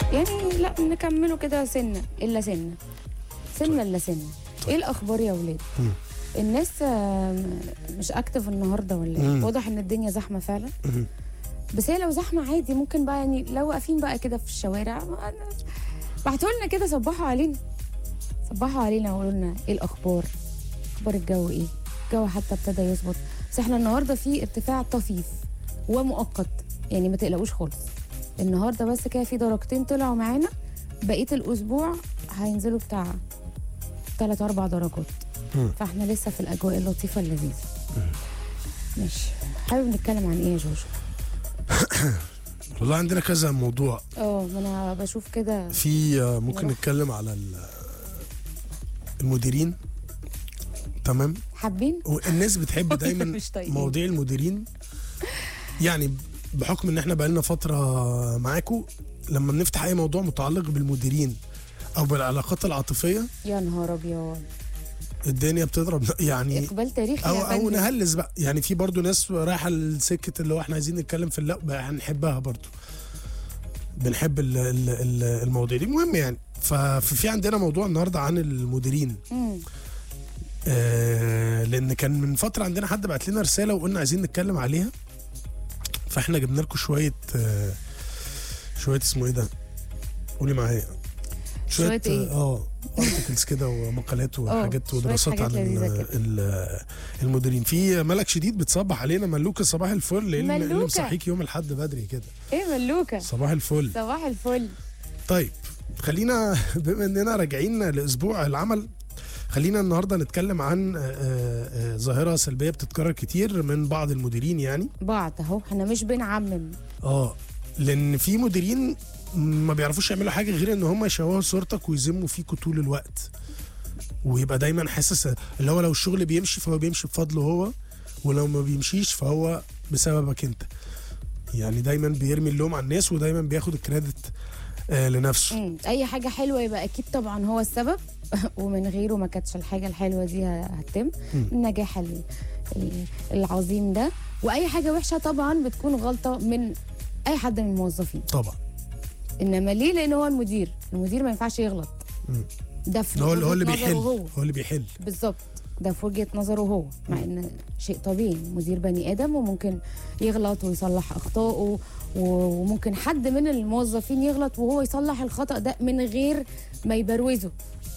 يعني لا نكمله كده سنه الا سنه سنه الا سنه ايه الاخبار يا ولاد مم. الناس آه، مش اكتف النهارده ولا مم. ايه واضح ان الدنيا زحمه فعلا مم. بس هي لو زحمه عادي ممكن بقى يعني لو واقفين بقى كده في الشوارع ما- بعتوا لنا كده صبحوا علينا صبحوا علينا وقولوا لنا ايه الاخبار اخبار الجو ايه الجو حتى ابتدى يظبط بس احنا النهارده في ارتفاع طفيف ومؤقت يعني ما تقلقوش خالص النهارده بس كده في درجتين طلعوا معانا بقيه الاسبوع هينزلوا بتاع 3 4 درجات مم. فاحنا لسه في الاجواء اللطيفه اللذيذه ماشي حابب نتكلم عن ايه يا جوجو والله عندنا كذا موضوع اه ما انا بشوف كده في آه، ممكن نروح. نتكلم على ال- المديرين تمام حابين والناس بتحب دايما مش طايقين. مواضيع المديرين يعني بحكم ان احنا بقالنا فتره معاكم لما بنفتح اي موضوع متعلق بالمديرين او بالعلاقات العاطفيه يا نهار ابيض الدنيا بتضرب يعني اقبال تاريخي او يا او فندم. نهلس بقى يعني في برضو ناس رايحه لسكه اللي هو احنا عايزين نتكلم في اللأ بقى هنحبها برضو بنحب ال- ال- ال- المواضيع دي مهم يعني ف- ففي عندنا موضوع النهارده عن المديرين مم. آه لان كان من فتره عندنا حد بعت لنا رساله وقلنا عايزين نتكلم عليها فاحنا جبنا لكم شويه آه شويه اسمه ايه ده قولي معايا شوية إيه؟ اه ارتكلز كده ومقالات وحاجات شوية ودراسات عن حاجات لذيذة ال- كده. ال- المديرين في ملك شديد بتصبح علينا ملوكه صباح الفل ايه اللي- إيه اللي ملوكة. مصحيك يوم الحد بدري كده ايه ملوكه صباح الفل صباح الفل طيب خلينا بما اننا راجعين لاسبوع العمل خلينا النهارده نتكلم عن آه، آه، آه، ظاهره سلبيه بتتكرر كتير من بعض المديرين يعني بعض اهو احنا مش بنعمم اه لان في مديرين ما بيعرفوش يعملوا حاجه غير ان هم يشوهوا صورتك ويذموا فيكوا طول الوقت ويبقى دايما حاسس اللي هو لو الشغل بيمشي فهو بيمشي بفضله هو ولو ما بيمشيش فهو بسببك انت يعني دايما بيرمي اللوم على الناس ودايما بياخد الكريدت آه لنفسه مم. اي حاجه حلوه يبقى اكيد طبعا هو السبب ومن غيره ما كانتش الحاجه الحلوه دي هتتم مم. النجاح ال- ال- العظيم ده واي حاجه وحشه طبعا بتكون غلطه من اي حد من الموظفين طبعا انما ليه لان هو المدير المدير ما ينفعش يغلط مم. ده في هو اللي هو اللي وجهة بيحل نظره هو هو اللي بيحل بالظبط ده في وجهه نظره هو مع ان شيء طبيعي مدير بني ادم وممكن يغلط ويصلح اخطائه و- وممكن حد من الموظفين يغلط وهو يصلح الخطا ده من غير ما يبروزه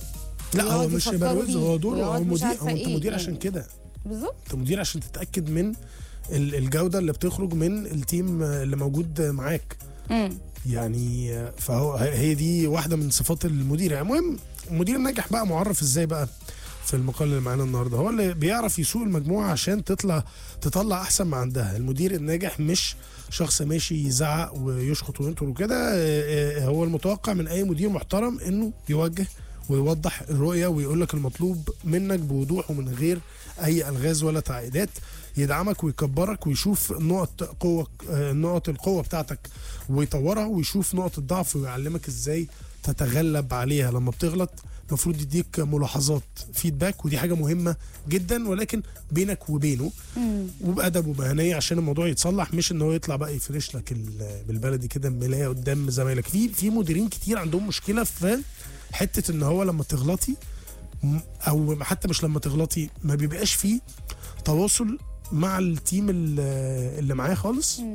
لا هو ويقعد مش يفكروا يبروزه بيه هو دوره ويقعد هو مش مدير عارفة هو انت إيه مدير يعني. عشان كده بالظبط انت مدير عشان تتاكد من ال- الجوده اللي بتخرج من التيم اللي موجود معاك مم. يعني فهو هي دي واحده من صفات المدير يعني المهم المدير الناجح بقى معرف ازاي بقى في المقال اللي معانا النهارده هو اللي بيعرف يسوق المجموعه عشان تطلع تطلع احسن ما عندها المدير الناجح مش شخص ماشي يزعق ويشخط وينطر وكده آه، آه، هو المتوقع من اي مدير محترم انه يوجه ويوضح الرؤيه ويقول لك المطلوب منك بوضوح ومن غير اي الغاز ولا تعقيدات يدعمك ويكبرك ويشوف نقط قوه آه، نقط القوه بتاعتك ويطورها ويشوف نقط الضعف ويعلمك ازاي تتغلب عليها لما بتغلط المفروض يديك ملاحظات فيدباك ودي حاجه مهمه جدا ولكن بينك وبينه مم. وبادب ومهنيه عشان الموضوع يتصلح مش ان هو يطلع بقى يفرش لك ال- بالبلدي كده ملايه قدام زمايلك في في مديرين كتير عندهم مشكله في حته ان هو لما تغلطي م- او حتى مش لما تغلطي ما بيبقاش فيه تواصل مع التيم ال- اللي معاه خالص مم.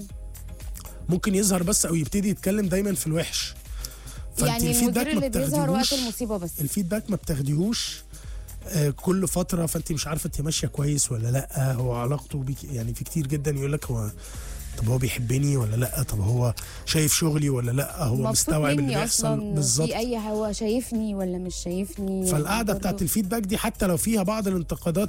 ممكن يظهر بس او يبتدي يتكلم دايما في الوحش فأنت يعني الفيدباك المدير ما اللي بيظهر وقت بتاخديهوش- المصيبه بس الفيدباك ما بتاخديهوش آه، كل فتره فانت مش عارفه انت ماشيه كويس ولا لا هو علاقته بيك يعني في كتير جدا يقول لك هو طب هو بيحبني ولا لا طب هو شايف شغلي ولا لا هو مبسوط مستوعب اللي مني بيحصل اصلا بالظبط في اي هو شايفني ولا مش شايفني فالقعده برضه. بتاعت الفيدباك دي حتى لو فيها بعض الانتقادات